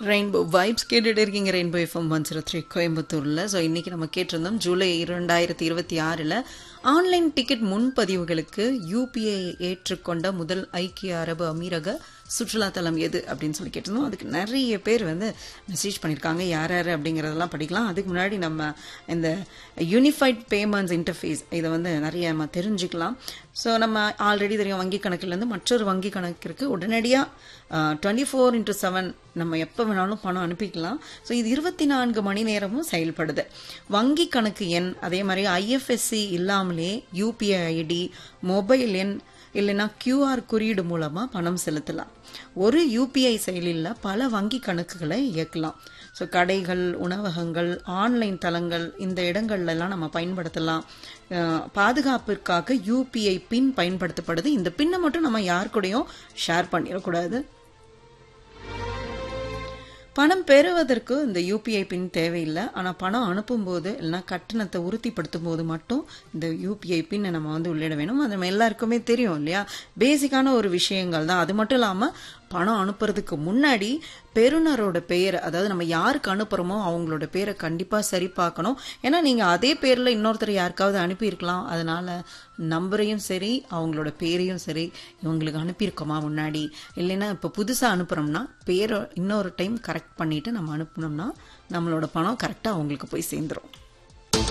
rainbow vibes கேட்டுட்டு இருக்கீங்க rainbow FM one zero three கோயம்புத்தூரில் ஸோ இன்னைக்கு நம்ம கேட்டிருந்தோம் ஜூலை இரண்டாயிரத்தி இருபத்தி ஆறில் ஆன்லைன் டிக்கெட் முன்பதிவுகளுக்கு யூபிஐ ஏற்றுக்கொண்ட முதல் ஐக்கிய அரபு அமீரக சுற்றுலா தலம் எது அப்படின்னு சொல்லி கேட்டிருந்தோம் அதுக்கு நிறைய பேர் வந்து மெசேஜ் பண்ணியிருக்காங்க யார் யார் அப்படிங்கிறதெல்லாம் படிக்கலாம் அதுக்கு முன்னாடி நம்ம இந்த யூனிஃபைட் பேமெண்ட்ஸ் இன்டர்ஃபேஸ் இதை வந்து நிறைய நம்ம தெரிஞ்சுக்கலாம் ஸோ நம்ம ஆல்ரெடி தெரியும் வங்கி கணக்குலேருந்து மற்றொரு வங்கி கணக்கிற்கு உடனடியாக டுவெண்ட்டி ஃபோர் இன்ட்டு செவன் நம்ம எப்போ வேணாலும் பணம் அனுப்பிக்கலாம் ஸோ இது இருபத்தி நான்கு மணி நேரமும் செயல்படுது வங்கி கணக்கு எண் அதே மாதிரி ஐஎஃப்எஸ்சி இல்லாமலே யூபிஐ ஐடி மொபைல் எண் இல்லைன்னா கியூஆர் குறியீடு மூலமாக பணம் செலுத்தலாம் ஒரு யூபிஐ செயலியில் பல வங்கி கணக்குகளை இயக்கலாம் ஸோ கடைகள் உணவகங்கள் ஆன்லைன் தளங்கள் இந்த இடங்கள்லாம் நம்ம பயன்படுத்தலாம் பாதுகாப்பிற்காக யூபிஐ பின் பயன்படுத்தப்படுது இந்த பின்னை மட்டும் நம்ம யார் கூடயும் ஷேர் பண்ணிடக்கூடாது பணம் பெறுவதற்கு இந்த யூபிஐ பின் தேவையில்லை ஆனால் பணம் அனுப்பும்போது இல்லைனா கட்டணத்தை உறுதிப்படுத்தும் போது மட்டும் இந்த யூபிஐ பின்னை நம்ம வந்து உள்ளிட வேணும் அது நம்ம எல்லாருக்குமே தெரியும் இல்லையா பேசிக்கான ஒரு விஷயங்கள் தான் அது மட்டும் இல்லாமல் பணம் அனுப்புறதுக்கு முன்னாடி பெறுநரோட பெயர் அதாவது நம்ம யாருக்கு அனுப்புகிறோமோ அவங்களோட பேரை கண்டிப்பாக சரி பார்க்கணும் ஏன்னா நீங்கள் அதே பேரில் இன்னொருத்தர் யாருக்காவது அனுப்பியிருக்கலாம் அதனால நம்பரையும் சரி அவங்களோட பேரையும் சரி இவங்களுக்கு அனுப்பியிருக்கோமா முன்னாடி இல்லைன்னா இப்போ புதுசாக அனுப்புகிறோம்னா பேரை இன்னொரு டைம் கரெக்ட் பண்ணிட்டு நம்ம அனுப்புனோம்னா நம்மளோட பணம் கரெக்டாக அவங்களுக்கு போய் சேர்ந்துடும்